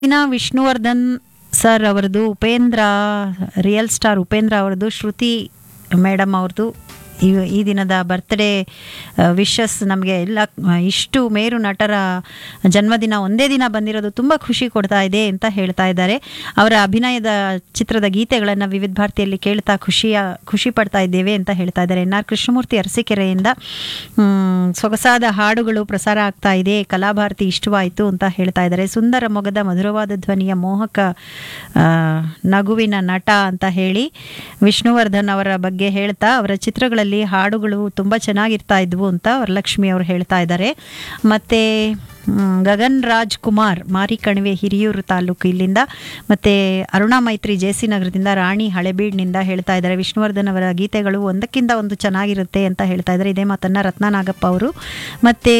ಇನ್ನ ವಿಷ್ಣುವರ್ಧನ್ ಸರ್ ಅವರದು Upendra real star Upendra ಅವರದು ಶ್ರುತಿ ಮೇಡಮ್ ಅವ್ರದ್ದು ಈ ಈ ದಿನದ ಬರ್ತ್ಡೇ ವಿಶಸ್ ನಮಗೆ ಎಲ್ಲ ಆ, ಇಷ್ಟು ಮೇರು ನಟರ ಜನ್ಮದಿನ ಒಂದೇ ದಿನ ಬಂದಿರೋದು ತುಂಬ ಖುಷಿ ಕೊಡ್ತಾ ಇದೆ ಅಂತ ಹೇಳ್ತಾ ಇದ್ದಾರೆ ಅವರ ಅಭಿನಯದ ಚಿತ್ರದ ಗೀತೆಗಳನ್ನು ವಿವಿಧ ಭಾರತಿಯಲ್ಲಿ ಕೇಳ್ತಾ ಖುಷಿಯ ಖುಷಿ ಪಡ್ತಾ ಇದ್ದೇವೆ ಅಂತ ಹೇಳ್ತಾ ಇದ್ದಾರೆ ಎನ್ ಆರ್ ಕೃಷ್ಣಮೂರ್ತಿ ಅರಸೀಕೆರೆಯಿಂದ ಮ್, ಸೊಗಸಾದ ಹಾಡುಗಳು ಪ್ರಸಾರ ಆಗ್ತಾ ಇದೆ ಕಲಾಭಾರತಿ ಇಷ್ಟವಾಯಿತು ಅಂತ ಹೇಳ್ತಾ ಇದ್ದಾರೆ ಸುಂದರ ಮೊಗದ ಮಧುರವಾದ ಧ್ವನಿಯ ಮೋಹಕ ಆ, ನಗುವಿನ ನಟ ಅಂತ ಹೇಳಿ ವಿಷ್ಣುವರ್ಧನ್ ಅವರ ಬಗ್ಗೆ ಹೇಳ್ತಾ ಅವರ ಚಿತ್ರಗಳಲ್ಲಿ ಹಾಡುಗಳು ತುಂಬ ಚೆನ್ನಾಗಿರ್ತಾ ಇದ್ವು ಅಂತ ವರಲಕ್ಷ್ಮಿ ಅವರು ಹೇಳ್ತಾ ಇದ್ದಾರೆ ಮತ್ತು ಮ್, ಗಗನ್ ರಾಜ್ ಕುಮಾರ್ ಮಾರಿಕಣಿವೆ ಹಿರಿಯೂರು ತಾಲೂಕು ಇಲ್ಲಿಂದ ಮತ್ತು ಅರುಣಾ ಮೈತ್ರಿ ಜೆ ಸಿ ನಗರದಿಂದ ರಾಣಿ ಹಳೆಬೀಡ್ನಿಂದ ಹೇಳ್ತಾ ಇದ್ದಾರೆ ವಿಷ್ಣುವರ್ಧನ್ ಅವರ ಗೀತೆಗಳು ಒಂದಕ್ಕಿಂತ ಒಂದು ಚೆನ್ನಾಗಿರುತ್ತೆ ಅಂತ ಹೇಳ್ತಾ ಇದ್ದಾರೆ ಇದೇ ಮಾತನ್ನು ರತ್ನ ನಾಗಪ್ಪ ಅವರು ಮತ್ತು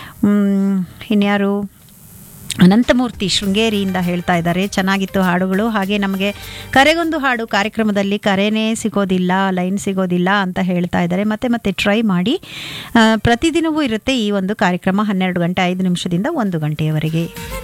ಇನ್ಯಾರು ಅನಂತಮೂರ್ತಿ ಶೃಂಗೇರಿಯಿಂದ ಹೇಳ್ತಾ ಇದ್ದಾರೆ ಚೆನ್ನಾಗಿತ್ತು ಹಾಡುಗಳು ಹಾಗೆ ನಮಗೆ ಕರೆಗೊಂದು ಹಾಡು ಕಾರ್ಯಕ್ರಮದಲ್ಲಿ ಕರೆನೇ ಸಿಗೋದಿಲ್ಲ ಲೈನ್ ಸಿಗೋದಿಲ್ಲ ಅಂತ ಹೇಳ್ತಾ ಇದ್ದಾರೆ ಮತ್ತೆ ಮತ್ತೆ ಟ್ರೈ ಮಾಡಿ ಆ, ಪ್ರತಿದಿನವೂ ಇರುತ್ತೆ ಈ ಒಂದು ಕಾರ್ಯಕ್ರಮ ಹನ್ನೆರಡು ಗಂಟೆ ಐದು ನಿಮಿಷದಿಂದ ಒಂದು ಗಂಟೆಯವರೆಗೆ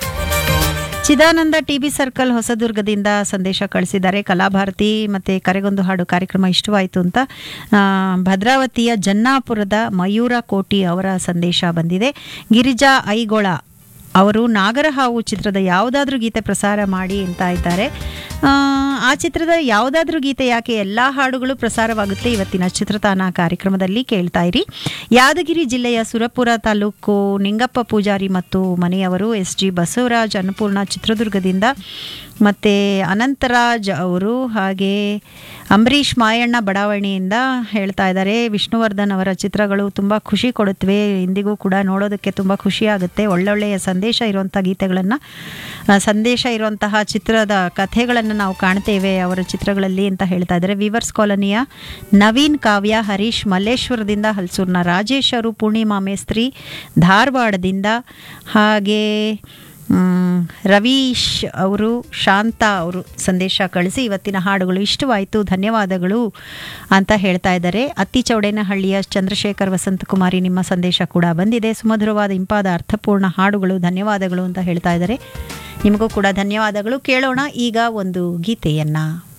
ಚಿದಾನಂದ ಟಿ ಬಿ ಸರ್ಕಲ್ ಹೊಸದುರ್ಗದಿಂದ ಸಂದೇಶ ಕಳಿಸಿದ್ದಾರೆ ಕಲಾಭಾರತಿ ಮತ್ತು ಕರೆಗೊಂದು ಹಾಡು ಕಾರ್ಯಕ್ರಮ ಇಷ್ಟವಾಯಿತು ಅಂತ ಆ, ಭದ್ರಾವತಿಯ ಜನ್ನಾಪುರದ ಮಯೂರ ಕೋಟಿ ಅವರ ಸಂದೇಶ ಬಂದಿದೆ ಗಿರಿಜಾ ಐಗೊಳ ಅವರು ನಾಗರಹಾವು ಚಿತ್ರದ ಯಾವುದಾದ್ರೂ ಗೀತೆ ಪ್ರಸಾರ ಮಾಡಿ ಅಂತ ಇದ್ದಾರೆ ಆ, ಆ ಚಿತ್ರದ ಯಾವುದಾದ್ರೂ ಗೀತೆ ಯಾಕೆ ಎಲ್ಲ ಹಾಡುಗಳು ಪ್ರಸಾರವಾಗುತ್ತೆ ಇವತ್ತಿನ ಚಿತ್ರತಾನ ಕಾರ್ಯಕ್ರಮದಲ್ಲಿ ಕೇಳ್ತಾ ಇರಿ ಯಾದಗಿರಿ ಜಿಲ್ಲೆಯ ಸುರಪುರ ತಾಲೂಕು ನಿಂಗಪ್ಪ ಪೂಜಾರಿ ಮತ್ತು ಮನೆಯವರು ಎಸ್ ಜಿ ಬಸವರಾಜ್ ಅನ್ನಪೂರ್ಣ ಚಿತ್ರದುರ್ಗದಿಂದ ಮತ್ತು ಅನಂತರಾಜ್ ಅವರು ಹಾಗೆ ಅಂಬರೀಷ್ ಮಾಯಣ್ಣ ಬಡಾವಣೆಯಿಂದ ಹೇಳ್ತಾ ಇದ್ದಾರೆ ವಿಷ್ಣುವರ್ಧನ್ ಅವರ ಚಿತ್ರಗಳು ತುಂಬ ಖುಷಿ ಕೊಡುತ್ತವೆ ಇಂದಿಗೂ ಕೂಡ ನೋಡೋದಕ್ಕೆ ತುಂಬ ಖುಷಿಯಾಗುತ್ತೆ ಒಳ್ಳೊಳ್ಳೆಯ ಸಂದೇಶ ಇರುವಂಥ ಗೀತೆಗಳನ್ನು ಸಂದೇಶ ಇರುವಂತಹ ಚಿತ್ರದ ಕಥೆಗಳನ್ನು ನಾವು ಕಾಣ್ತೇವೆ ಅವರ ಚಿತ್ರಗಳಲ್ಲಿ ಅಂತ ಹೇಳ್ತಾ ಇದ್ದಾರೆ ವಿವರ್ಸ್ ಕಾಲೋನಿಯ ನವೀನ್ ಕಾವ್ಯ ಹರೀಶ್ ಮಲ್ಲೇಶ್ವರದಿಂದ ಹಲ್ಸೂರ್ನ ರಾಜೇಶ್ ಅವರು ಪೂರ್ಣಿಮಾ ಮೇಸ್ತ್ರಿ ಧಾರವಾಡದಿಂದ ಹಾಗೆ ಮ್, ರವೀಶ್ ಅವರು ಶಾಂತ ಅವರು ಸಂದೇಶ ಕಳಿಸಿ ಇವತ್ತಿನ ಹಾಡುಗಳು ಇಷ್ಟವಾಯಿತು ಧನ್ಯವಾದಗಳು ಅಂತ ಹೇಳ್ತಾ ಇದ್ದಾರೆ ಅತ್ತಿ ಚೌಡೇನಹಳ್ಳಿಯ ಚಂದ್ರಶೇಖರ್ ವಸಂತಕುಮಾರಿ ನಿಮ್ಮ ಸಂದೇಶ ಕೂಡ ಬಂದಿದೆ ಸುಮಧುರವಾದ ಇಂಪಾದ ಅರ್ಥಪೂರ್ಣ ಹಾಡುಗಳು ಧನ್ಯವಾದಗಳು ಅಂತ ಹೇಳ್ತಾ ಇದ್ದಾರೆ ನಿಮಗೂ ಕೂಡ ಧನ್ಯವಾದಗಳು ಕೇಳೋಣ ಈಗ ಒಂದು ಗೀತೆಯನ್ನ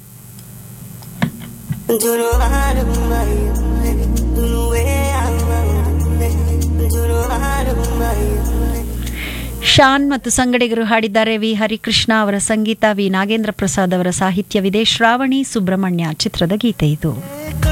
Do you know how to Do you know where I'm Do you know how to ಶಾನ್ ಮತ್ತು ಸಂಗಡಿಗರು ಹಾಡಿದ್ದಾರೆ ವಿ ಹರಿಕೃಷ್ಣ ಅವರ ಸಂಗೀತ ವಿ ನಾಗೇಂದ್ರ ಪ್ರಸಾದ್ ಅವರ ಸಾಹಿತ್ಯವಿದೆ ಶ್ರಾವಣಿ ಸುಬ್ರಹ್ಮಣ್ಯ ಚಿತ್ರದ ಗೀತೆ ಇದು